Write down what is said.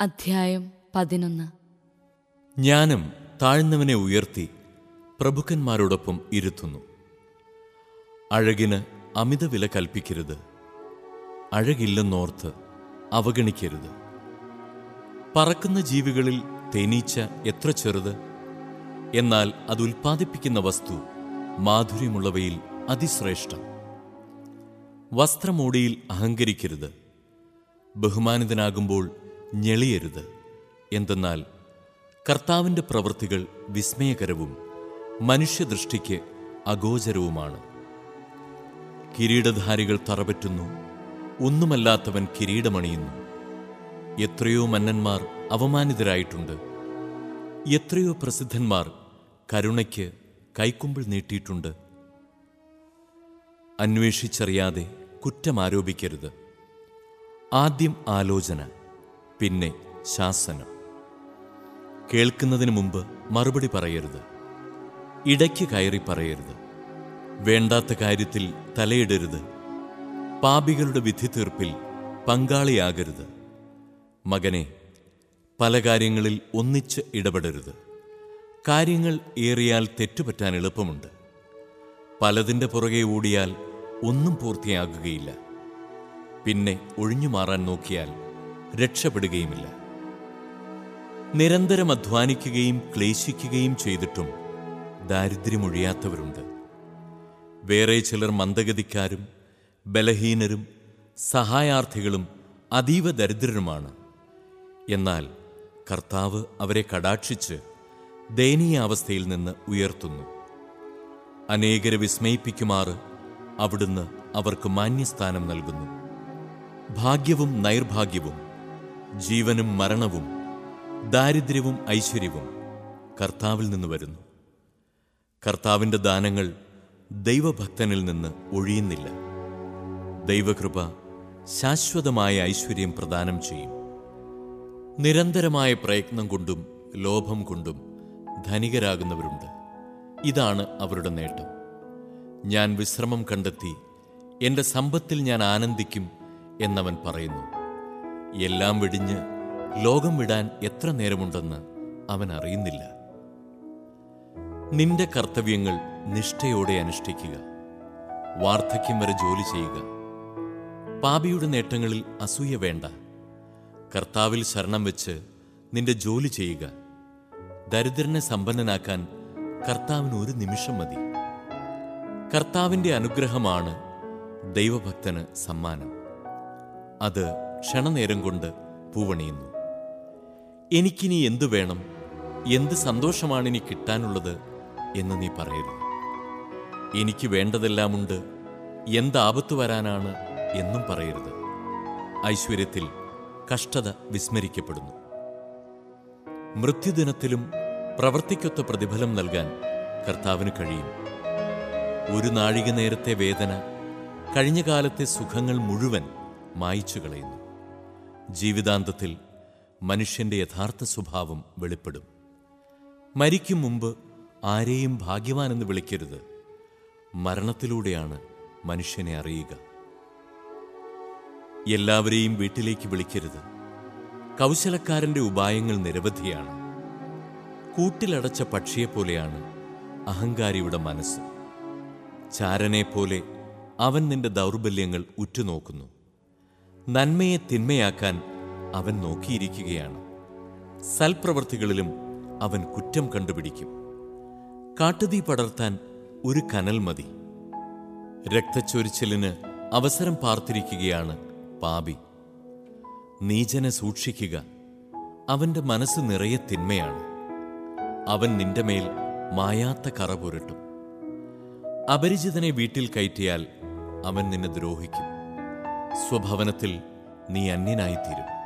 അധ്യായം പതിനൊന്ന് ജ്ഞാനം താഴ്ന്നവനെ ഉയർത്തി പ്രഭുക്കന്മാരോടൊപ്പം ഇരുത്തുന്നു അഴകിന് അമിത വില കൽപ്പിക്കരുത് അഴകില്ലെന്നോർത്ത് അവഗണിക്കരുത് പറക്കുന്ന ജീവികളിൽ തേനീച്ച എത്ര ചെറുത് എന്നാൽ അത് ഉൽപ്പാദിപ്പിക്കുന്ന വസ്തു മാധുര്യമുള്ളവയിൽ അതിശ്രേഷ്ഠം വസ്ത്രമോടിയിൽ അഹങ്കരിക്കരുത് ബഹുമാനിതനാകുമ്പോൾ ഞെളിയരുത് എന്തെന്നാൽ കർത്താവിൻ്റെ പ്രവൃത്തികൾ വിസ്മയകരവും മനുഷ്യദൃഷ്ടിക്ക് അഗോചരവുമാണ് കിരീടധാരികൾ തറപറ്റുന്നു ഒന്നുമല്ലാത്തവൻ കിരീടമണിയുന്നു എത്രയോ മന്നന്മാർ അവമാനിതരായിട്ടുണ്ട് എത്രയോ പ്രസിദ്ധന്മാർ കരുണയ്ക്ക് കൈക്കുമ്പിൾ നീട്ടിയിട്ടുണ്ട് അന്വേഷിച്ചറിയാതെ കുറ്റം ആരോപിക്കരുത് ആദ്യം ആലോചന പിന്നെ ശാസനം കേൾക്കുന്നതിന് മുമ്പ് മറുപടി പറയരുത് ഇടയ്ക്ക് കയറി പറയരുത് വേണ്ടാത്ത കാര്യത്തിൽ തലയിടരുത് പാപികളുടെ വിധി തീർപ്പിൽ പങ്കാളിയാകരുത് മകനെ പല കാര്യങ്ങളിൽ ഒന്നിച്ച് ഇടപെടരുത് കാര്യങ്ങൾ ഏറിയാൽ തെറ്റുപറ്റാൻ എളുപ്പമുണ്ട് പലതിൻ്റെ പുറകെ ഓടിയാൽ ഒന്നും പൂർത്തിയാകുകയില്ല പിന്നെ ഒഴിഞ്ഞു മാറാൻ നോക്കിയാൽ രക്ഷപ്പെടുകയുമില്ല നിരന്തരം അധ്വാനിക്കുകയും ക്ലേശിക്കുകയും ചെയ്തിട്ടും ദാരിദ്ര്യമൊഴിയാത്തവരുണ്ട് വേറെ ചിലർ മന്ദഗതിക്കാരും ബലഹീനരും സഹായാർത്ഥികളും അതീവ ദരിദ്രരുമാണ് എന്നാൽ കർത്താവ് അവരെ കടാക്ഷിച്ച് ദയനീയാവസ്ഥയിൽ നിന്ന് ഉയർത്തുന്നു അനേകരെ വിസ്മയിപ്പിക്കുമാറ് അവിടുന്ന് അവർക്ക് മാന്യസ്ഥാനം നൽകുന്നു ഭാഗ്യവും നൈർഭാഗ്യവും ജീവനും മരണവും ദാരിദ്ര്യവും ഐശ്വര്യവും കർത്താവിൽ നിന്ന് വരുന്നു കർത്താവിൻ്റെ ദാനങ്ങൾ ദൈവഭക്തനിൽ നിന്ന് ഒഴിയുന്നില്ല ദൈവകൃപ ശാശ്വതമായ ഐശ്വര്യം പ്രദാനം ചെയ്യും നിരന്തരമായ പ്രയത്നം കൊണ്ടും ലോഭം കൊണ്ടും ധനികരാകുന്നവരുണ്ട് ഇതാണ് അവരുടെ നേട്ടം ഞാൻ വിശ്രമം കണ്ടെത്തി എൻ്റെ സമ്പത്തിൽ ഞാൻ ആനന്ദിക്കും എന്നവൻ പറയുന്നു എല്ലാം വെടിഞ്ഞ് ലോകം വിടാൻ എത്ര നേരമുണ്ടെന്ന് അവൻ അറിയുന്നില്ല നിന്റെ കർത്തവ്യങ്ങൾ നിഷ്ഠയോടെ അനുഷ്ഠിക്കുക വാർദ്ധക്യം വരെ ജോലി ചെയ്യുക പാപിയുടെ നേട്ടങ്ങളിൽ അസൂയ വേണ്ട കർത്താവിൽ ശരണം വെച്ച് നിന്റെ ജോലി ചെയ്യുക ദരിദ്രനെ സമ്പന്നനാക്കാൻ കർത്താവിന് ഒരു നിമിഷം മതി കർത്താവിൻ്റെ അനുഗ്രഹമാണ് ദൈവഭക്തന് സമ്മാനം അത് ക്ഷണനേരം കൊണ്ട് പൂവണിയുന്നു എനിക്കിനി എന്തു വേണം എന്ത് സന്തോഷമാണ് ഇനി കിട്ടാനുള്ളത് എന്ന് നീ പറയരുത് എനിക്ക് വേണ്ടതെല്ലാമുണ്ട് എന്താപത്ത് വരാനാണ് എന്നും പറയരുത് ഐശ്വര്യത്തിൽ കഷ്ടത വിസ്മരിക്കപ്പെടുന്നു മൃത്യുദിനത്തിലും പ്രവർത്തിക്കൊത്ത പ്രതിഫലം നൽകാൻ കർത്താവിന് കഴിയും ഒരു നാഴിക നേരത്തെ വേദന കഴിഞ്ഞ കാലത്തെ സുഖങ്ങൾ മുഴുവൻ മായിച്ചു കളയുന്നു ജീവിതാന്തത്തിൽ മനുഷ്യന്റെ യഥാർത്ഥ സ്വഭാവം വെളിപ്പെടും മരിക്കും മുമ്പ് ആരെയും ഭാഗ്യവാനെന്ന് വിളിക്കരുത് മരണത്തിലൂടെയാണ് മനുഷ്യനെ അറിയുക എല്ലാവരെയും വീട്ടിലേക്ക് വിളിക്കരുത് കൗശലക്കാരന്റെ ഉപായങ്ങൾ നിരവധിയാണ് കൂട്ടിലടച്ച പക്ഷിയെപ്പോലെയാണ് അഹങ്കാരിയുടെ മനസ്സ് ചാരനെ പോലെ അവൻ നിന്റെ ദൗർബല്യങ്ങൾ ഉറ്റുനോക്കുന്നു നന്മയെ തിന്മയാക്കാൻ അവൻ നോക്കിയിരിക്കുകയാണ് സൽപ്രവർത്തികളിലും അവൻ കുറ്റം കണ്ടുപിടിക്കും കാട്ടുതീ പടർത്താൻ ഒരു കനൽ മതി രക്തച്ചൊരിച്ചിലിന് അവസരം പാർത്തിരിക്കുകയാണ് പാപി നീചനെ സൂക്ഷിക്കുക അവന്റെ മനസ്സ് നിറയെ തിന്മയാണ് അവൻ നിന്റെ മേൽ മായാത്ത കറ പുരട്ടും അപരിചിതനെ വീട്ടിൽ കയറ്റിയാൽ അവൻ നിന്നെ ദ്രോഹിക്കും സ്വഭവനത്തിൽ നീ അന്യനായിത്തീരും